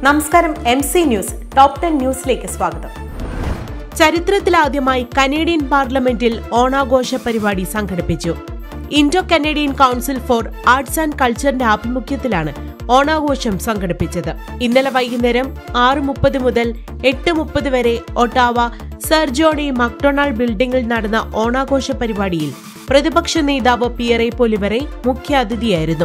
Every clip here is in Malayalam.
നമസ്കാരം M C news top ten ന്യൂസിലേക്ക് സ്വാഗതം ചരിത്രത്തിലാദ്യമായി കനേഡിയൻ പാർലമെന്റിൽ ഓണാഘോഷ പരിപാടി സംഘടിപ്പിച്ചു Indo Canadian Council for Arts and കൾച്ചറിന്റെ ആഭിമുഖ്യത്തിലാണ് ഓണാഘോഷം സംഘടിപ്പിച്ചത് ഇന്നലെ വൈകുന്നേരം ആറ് മുപ്പത് മുതൽ എട്ട് മുപ്പത് വരെ ഒട്ടാവ സർ ജോണി മക്ഡൊണാൾഡ് ബിൽഡിംഗിൽ നടന്ന ഓണാഘോഷ പരിപാടിയിൽ പ്രതിപക്ഷ നേതാവ് പിയറെ പൊലിവറെ മുഖ്യാതിഥിയായിരുന്നു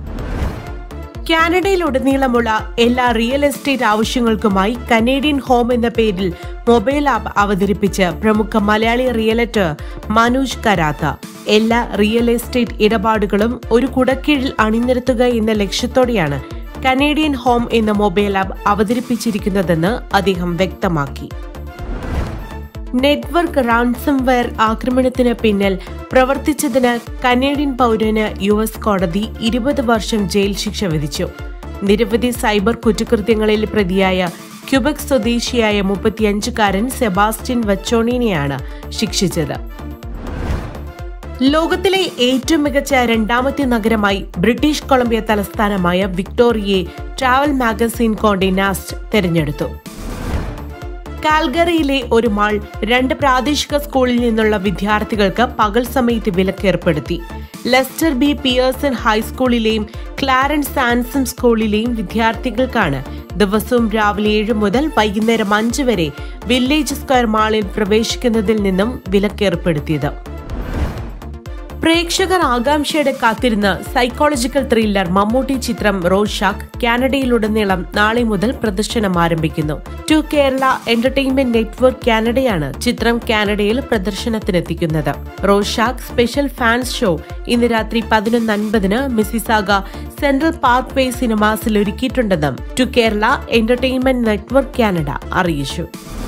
കാനഡയിലുടനീളമുള്ള എല്ലാ റിയൽ എസ്റ്റേറ്റ് ആവശ്യങ്ങൾക്കുമായി കനേഡിയൻ ഹോം എന്ന പേരിൽ മൊബൈൽ ആപ്പ് അവതരിപ്പിച്ച് പ്രമുഖ മലയാളി റിയലറ്റർ മനോജ് കരാത്ത എല്ലാ റിയൽ എസ്റ്റേറ്റ് ഇടപാടുകളും ഒരു കുടക്കീഴിൽ അണിനിരത്തുക എന്ന ലക്ഷ്യത്തോടെയാണ് കനേഡിയൻ ഹോം എന്ന മൊബൈൽ ആപ്പ് അവതരിപ്പിച്ചിരിക്കുന്നതെന്ന് അദ്ദേഹം വ്യക്തമാക്കി നെറ്റ്വർക്ക് റാൻസംവെയർ ആക്രമണത്തിന് പിന്നിൽ പ്രവർത്തിച്ചതിന് കനേഡിയൻ പൗരന് യു എസ് കോടതി ഇരുപത് വർഷം ജയിൽ ശിക്ഷ വിധിച്ചു നിരവധി സൈബർ കുറ്റകൃത്യങ്ങളിൽ പ്രതിയായ ക്യുബക് സ്വദേശിയായ മുപ്പത്തിയഞ്ചുകാരൻ സെബാസ്റ്റ്യൻ വച്ചോണിനെയാണ് ശിക്ഷിച്ചത് ലോകത്തിലെ ഏറ്റവും മികച്ച രണ്ടാമത്തെ നഗരമായി ബ്രിട്ടീഷ് കൊളംബിയ തലസ്ഥാനമായ വിക്ടോറിയയെ ട്രാവൽ മാഗസിൻ കോണ്ടെ നാസ്റ്റ് തെരഞ്ഞെടുത്തു കാൽഗറിയിലെ ഒരു മാൾ രണ്ട് പ്രാദേശിക സ്കൂളിൽ നിന്നുള്ള വിദ്യാർത്ഥികൾക്ക് പകൽ സമയത്ത് വിലക്കേർപ്പെടുത്തി ലെസ്റ്റർ ബി പിയേഴ്സൺ ഹൈസ്കൂളിലെയും ക്ലാരൻസ് സാൻസം സ്കൂളിലെയും വിദ്യാർത്ഥികൾക്കാണ് ദിവസവും രാവിലെ ഏഴ് മുതൽ വൈകുന്നേരം അഞ്ച് വരെ വില്ലേജ് സ്ക്വയർ മാളിൽ പ്രവേശിക്കുന്നതിൽ നിന്നും വിലക്കേർപ്പെടുത്തിയത് പ്രേക്ഷകർ ആകാംക്ഷയോടെ കാത്തിരുന്ന സൈക്കോളജിക്കൽ ത്രില്ലർ മമ്മൂട്ടി ചിത്രം റോഷാക്ക് കാനഡയിലുടനീളം നാളെ മുതൽ പ്രദർശനം ആരംഭിക്കുന്നു ടു കേരള എന്റർടൈൻമെന്റ് നെറ്റ്വർക്ക് കാനഡയാണ് ചിത്രം കാനഡയിൽ പ്രദർശനത്തിനെത്തിക്കുന്നത് റോഷാക്ക് സ്പെഷ്യൽ ഫാൻസ് ഷോ ഇന്ന് രാത്രി പതിനൊന്ന് അൻപതിന് മിസിസാഗ സെൻട്രൽ പാർക്ക് വേ സിനിമാസിൽ ഒരുക്കിയിട്ടുണ്ടെന്നും to Kerala Entertainment Network Canada അറിയിച്ചു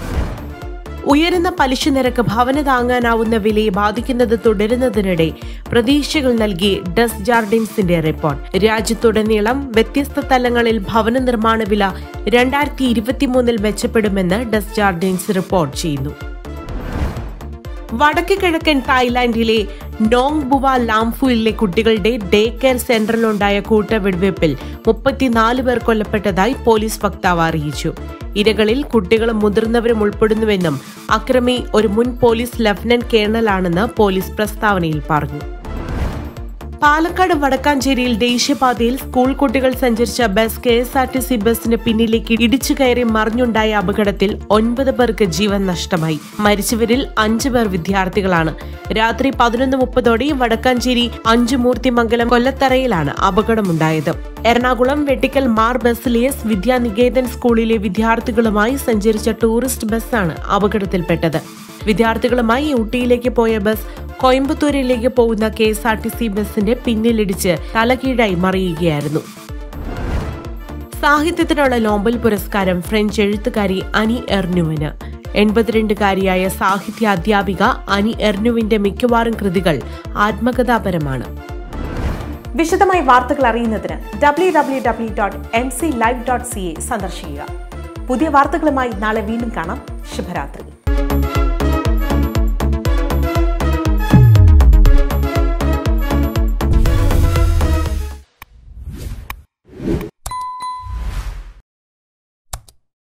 ഉയരുന്ന പലിശ നിരക്ക് ഭവന താങ്ങാനാവുന്ന വിലയെ ബാധിക്കുന്നത് തുടരുന്നതിനിടെ പ്രതീക്ഷകൾ നൽകി ഡസ് ജാർഡിൻസിന്റെ റിപ്പോർട്ട് രാജ്യത്തുടനീളം വ്യത്യസ്ത തലങ്ങളിൽ ഭവന നിർമ്മാണ വില രണ്ടായിരത്തി ഇരുപത്തിമൂന്നിൽ മെച്ചപ്പെടുമെന്ന് ഡസ് ജാർഡിൻസ് റിപ്പോർട്ട് ചെയ്യുന്നു വടക്ക് കിഴക്കൻ തായ്ലാന്റിലെ നോങ് ബുവ ലാംഫുയിലെ കുട്ടികളുടെ ഡേ കെയർ സെന്ററിലുണ്ടായ കൂട്ടവെടിവെപ്പിൽ മുപ്പത്തിനാല് പേർ കൊല്ലപ്പെട്ടതായി പോലീസ് വക്താവ് അറിയിച്ചു ഇരകളിൽ കുട്ടികളും മുതിർന്നവരും ഉൾപ്പെടുന്നുവെന്നും അക്രമി ഒരു മുൻ പോലീസ് ലഫ്റ്റനന്റ് കേണലാണെന്ന് പോലീസ് പ്രസ്താവനയിൽ പറഞ്ഞു പാലക്കാട് വടക്കാഞ്ചേരിയിൽ ദേശീയപാതയിൽ സ്കൂൾ കുട്ടികൾ സഞ്ചരിച്ച bus K S R T C ബസിന് പിന്നിലേക്ക് ഇടിച്ചു കയറി മറിഞ്ഞുണ്ടായ അപകടത്തിൽ ഒൻപത് പേർക്ക് ജീവൻ നഷ്ടമായി മരിച്ചവരിൽ അഞ്ചു പേർ വിദ്യാർത്ഥികളാണ് രാത്രി പതിനൊന്ന് മുപ്പതോടെ വടക്കാഞ്ചേരി അഞ്ചുമൂർത്തിമംഗലം കൊല്ലത്തറയിലാണ് അപകടമുണ്ടായത് എറണാകുളം വെട്ടിക്കൽ മാർ ബസിലിയസ് വിദ്യാനികേതൻ സ്കൂളിലെ വിദ്യാർത്ഥികളുമായി സഞ്ചരിച്ച ടൂറിസ്റ്റ് ബസ്സാണ് അപകടത്തിൽപ്പെട്ടത് വിദ്യാർത്ഥികളുമായി ഊട്ടിയിലേക്ക് പോയ ബസ് കോയമ്പത്തൂരിലേക്ക് പോകുന്ന K S R T C ബസിന്റെ പിന്നിലിടിച്ച് തലകീഴായി മറിയുകയായിരുന്നു സാഹിത്യത്തിനുള്ള നോബൽ പുരസ്കാരം ഫ്രഞ്ച് എഴുത്തുകാരി അനി എർനുവിന് എൺപത്തിരണ്ടുകാരിയായ സാഹിത്യ അധ്യാപിക അനി എർനുവിന്റെ മിക്കവാറും കൃതികൾ ആത്മകഥാപരമാണ് വിശദമായി വാർത്തകൾ അറിയുന്നതിന് W W W dot M C live dot C A സന്ദർശിക്കുക പുതിയ വാർത്തകളുമായി നാളെ വീണ്ടും കാണാം ശുഭരാത്രി